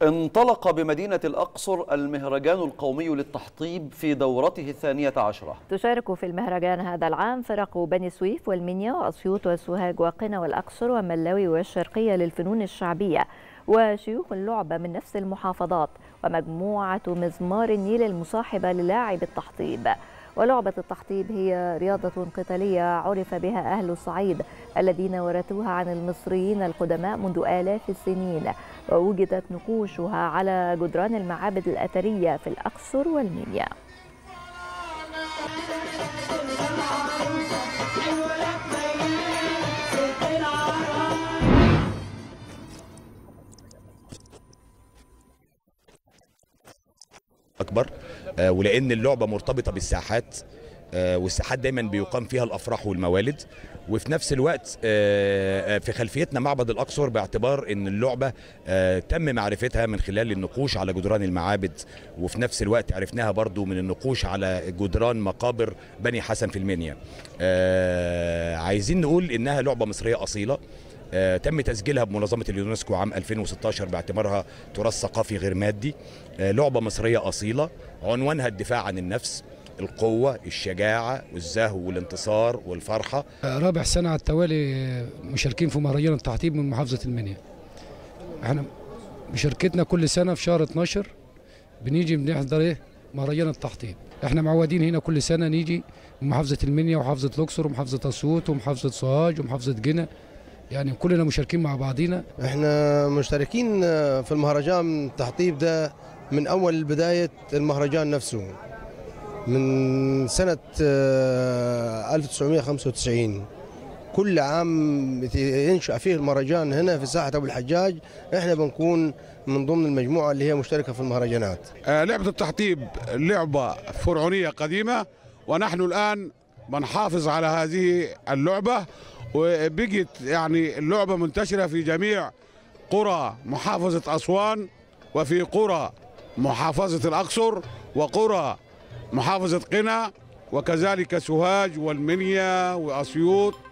انطلق بمدينة الأقصر المهرجان القومي للتحطيب في دورته الثانية عشرة تشارك في المهرجان هذا العام فرق بني سويف والمنيا وأسيوط والسوهاج وقنا والأقصر وملاوي والشرقية للفنون الشعبية وشيوخ اللعبة من نفس المحافظات ومجموعة مزمار النيل المصاحبة للاعب التحطيب ولعبة التحطيب هي رياضة قتالية عرف بها أهل الصعيد الذين ورثوها عن المصريين القدماء منذ آلاف السنين ووجدت نقوشها على جدران المعابد الأثرية في الأقصر والمنيا اكبر آه، ولان اللعبه مرتبطه بالساحات آه، والساحات دايما بيقام فيها الافراح والموالد وفي نفس الوقت آه، آه، في خلفيتنا معبد الاقصر باعتبار ان اللعبه آه، تم معرفتها من خلال النقوش على جدران المعابد وفي نفس الوقت عرفناها برضو من النقوش على جدران مقابر بني حسن في المنيا آه، عايزين نقول انها لعبه مصريه اصيله آه، تم تسجيلها بمنظمة اليونسكو عام 2016 باعتبارها تراث ثقافي غير مادي آه، لعبة مصرية أصيلة عنوانها الدفاع عن النفس القوة الشجاعة والزهو والانتصار والفرحة رابع سنة على التوالي مشاركين في مهرجان التحطيب من محافظة المنيا احنا مشاركتنا كل سنة في شهر 12 بنيجي بنحضر ايه مهرجان التحطيب احنا معودين هنا كل سنة نيجي من محافظة المنيا ومحافظة الأقصر ومحافظة أسيوط ومحافظة سوهاج ومحافظة جنة يعني كلنا مشاركين مع بعضينا احنا مشتركين في المهرجان التحطيب ده من اول بدايه المهرجان نفسه من سنه آه، 1995 كل عام ينشأ فيه المهرجان هنا في ساحه ابو الحجاج احنا بنكون من ضمن المجموعه اللي هي مشتركه في المهرجانات آه، لعبة التحطيب لعبة فرعونية قديمة ونحن الآن بنحافظ على هذه اللعبة وبقت يعني اللعبة منتشرة في جميع قرى محافظة أسوان وفي قرى محافظة الأقصر وقرى محافظة قنا وكذلك سوهاج والمنيا وأسيوط